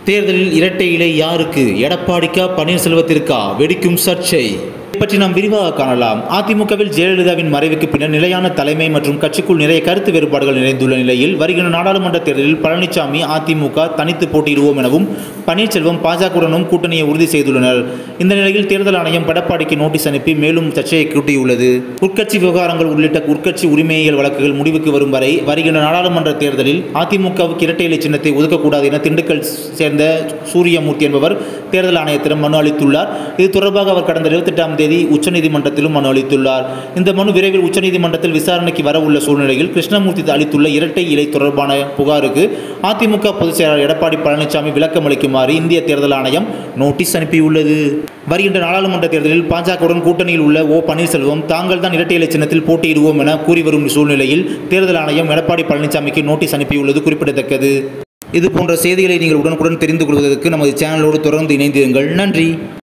தேர்தலில் இரட்டை இலை யாருக்கு எடப்பாடிக்கா பன்னீர்செல்வத்திற்கா வெடிக்கும் சர்ச்சை இதை பற்றி நாம் விரிவாக காணலாம் அதிமுகவில் ஜெயலலிதாவின் மறைவுக்கு பின்னர் நிலையான தலைமை மற்றும் கட்சிக்குள் நிறைய கருத்து வேறுபாடுகள் நிறைந்துள்ள நிலையில் வருகின்ற நாடாளுமன்ற தேர்தலில் பழனிசாமி அதிமுக தனித்து போட்டியிடுவோம் எனவும் பன்னீர்செல்வம் பாஜகவுடனும் கூட்டணியை உறுதி செய்துள்ளனர் இந்த நிலையில் தேர்தல் ஆணையம் எடப்பாடிக்கு நோட்டீஸ் அனுப்பி மேலும் சர்ச்சையை கூட்டியுள்ளது உட்கட்சி விவகாரங்கள் உள்ளிட்ட உட்கட்சி உரிமையியல் வழக்குகள் முடிவுக்கு வரும் வரை வருகின்ற நாடாளுமன்ற தேர்தலில் அதிமுகவுக்கு இரட்டை இலை சின்னத்தை ஒதுக்கக்கூடாது என திண்டுக்கல் சேர்ந்த சூரியமூர்த்தி என்பவர் தேர்தல் ஆணையத்திடம் மனு அளித்துள்ளார் இது தொடர்பாக அவர் கடந்த இருபத்தெட்டாம் தேதி உச்சநீதிமன்றத்திலும் மனு அளித்துள்ளார் இந்த மனு விரைவில் உச்சநீதிமன்றத்தில் விசாரணைக்கு வர உள்ள சூழ்நிலையில் கிருஷ்ணமூர்த்தி அளித்துள்ள இரட்டை இலை தொடர்பான புகாருக்கு அதிமுக பொதுச் செயலாளர் எடப்பாடி பழனிசாமி விளக்கம் அளிக்குமாறு இந்திய தேர்தல் ஆணையம் நோட்டீஸ் அனுப்பியுள்ளது வருகின்ற நாடாளுமன்ற தேர்தலில் பாஜகவுடன் கூட்டணியில் உள்ள ஓ பன்னீர்செல்வம் தாங்கள் தான் இரட்டை இலை சின்னத்தில் போட்டியிடுவோம் என கூறி வரும் சூழ்நிலையில் தேர்தல் ஆணையம் எடப்பாடி பழனிசாமிக்கு நோட்டீஸ் அனுப்பியுள்ளது குறிப்பிடத்தக்கது இது போன்ற செய்திகளை நீங்கள் உடனுக்குடன் தெரிந்து கொள்வதற்கு நமது சேனலோடு தொடர்ந்து இணைந்திருங்கள் நன்றி